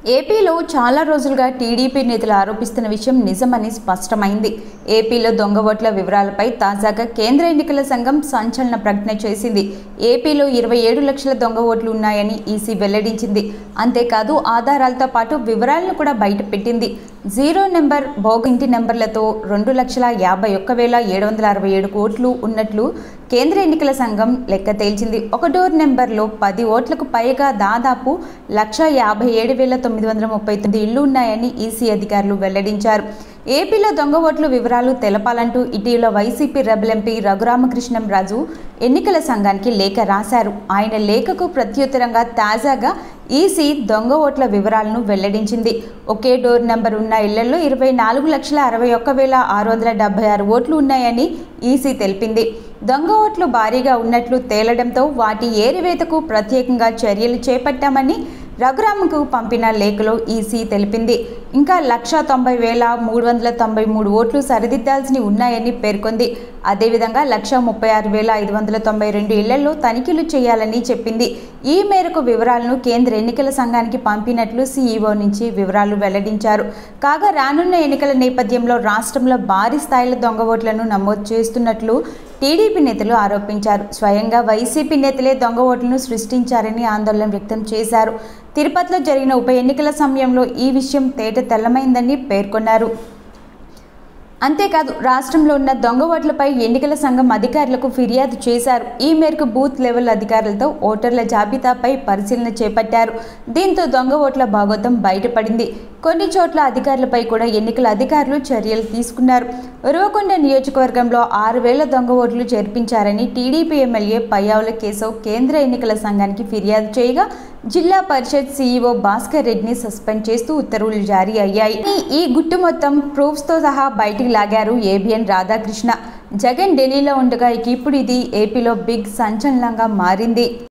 ఏపీలో చాలా రోజులుగా టీడీపీ నేతలు ఆరోపిస్తున్న విషయం నిజమని స్పష్టమైంది ఏపీలో దొంగ ఓట్ల వివరాలపై తాజాగా కేంద్ర ఎన్నికల సంఘం సంచలన ప్రకటన చేసింది ఏపీలో ఇరవై ఏడు లక్షల దొంగ ఓట్లు ఉన్నాయని ఈసీ వెల్లడించింది అంతేకాదు ఆధారాలతో పాటు వివరాలను కూడా బయటపెట్టింది జీరో నెంబర్ భోగ్ ఇంటి నెంబర్లతో రెండు లక్షల యాభై ఒక్క వేల ఏడు వందల అరవై ఏడు ఓట్లు ఉన్నట్లు కేంద్ర ఎన్నికల సంఘం లెక్క తేల్చింది ఒక డోర్ నెంబర్లో పది ఓట్లకు పైగా దాదాపు లక్ష యాభై ఏడు వేల తొమ్మిది వందల ముప్పై తొమ్మిది ఇళ్లు ఉన్నాయని ఈసీ అధికారులు వెల్లడించారు ఏపీలో దొంగ ఓట్ల వివరాలు తెలపాలంటూ ఇటీవల YCP rebel MP Raghuramakrishnam Raju ఎన్నికల సంఘానికి లేఖ రాశారు ఆయన లేఖకు ప్రత్యుత్తరంగా తాజాగా ఈసీ దొంగ ఓట్ల వివరాలను వెల్లడించింది ఒకే డోర్ నెంబర్ ఉన్న ఇళ్లలో ఇరవై నాలుగు లక్షల అరవై ఒక్క వేల ఆరు వందల డెబ్బై ఆరు ఓట్లు ఉన్నాయని ఈసీ తెలిపింది దొంగ ఓట్లు భారీగా ఉన్నట్లు తేలడంతో వాటి ఏరివేతకు ప్రత్యేకంగా చర్యలు చేపట్టామని రఘురామకు పంపిన లేఖలో ఈసీ తెలిపింది ఇంకా లక్ష తొంభై వేల మూడు వందల తొంభై మూడు ఓట్లు సరిదిద్దాల్సి ఉన్నాయని పేర్కొంది అదేవిధంగా లక్ష ముప్పై ఆరు వేల ఐదు వందల తొంభై రెండు ఇళ్లలో తనిఖీలు చేయాలని చెప్పింది ఈ మేరకు వివరాలను కేంద్ర ఎన్నికల సంఘానికి పంపినట్లు సీఈఓ నుంచి వివరాలు వెల్లడించారు కాగా రానున్న ఎన్నికల నేపథ్యంలో రాష్ట్రంలో భారీ స్థాయిలో దొంగ ఓట్లను నమోదు చేస్తున్నట్లు టీడీపీ నేతలు ఆరోపించారు స్వయంగా వైసీపీ నేతలే దొంగ ఓట్లను సృష్టించారని ఆందోళన వ్యక్తం చేశారు తిరుపతిలో జరిగిన ఉప ఎన్నికల సమయంలో ఈ విషయం తేట తెల్లమైందని పేర్కొన్నారు అంతేకాదు రాష్ట్రంలో ఉన్న దొంగ ఓట్లపై ఎన్నికల సంఘం అధికారులకు ఫిర్యాదు చేశారు ఈ మేరకు బూత్ లెవెల్ అధికారులతో ఓటర్ల జాబితాపై పరిశీలన చేపట్టారు దీంతో దొంగ ఓట్ల భాగోతం బయటపడింది కొన్ని చోట్ల అధికారులపై కూడా ఎన్నికల అధికారులు చర్యలు తీసుకున్నారు ఉరవకొండ నియోజకవర్గంలో ఆరు వేల దొంగ ఓట్లు చేర్పించారని టీడీపీ ఎమ్మెల్యే పయ్యావుల కేశవ్ కేంద్ర ఎన్నికల సంఘానికి ఫిర్యాదు చేయగా జిల్లా పరిషత్ సీఈఓ భాస్కర్ రెడ్డిని సస్పెండ్ చేస్తూ ఉత్తర్వులు జారీ అయ్యాయి ఈ గుట్టు మొత్తం ప్రూఫ్స్తో సహా బయటికి లాగారు ఏబిఎన్ రాధాకృష్ణ జగన్ ఢిల్లీలో ఉండగా ఇక ఇప్పుడు ఇది ఏపీలో బిగ్ సంచలనంగా మారింది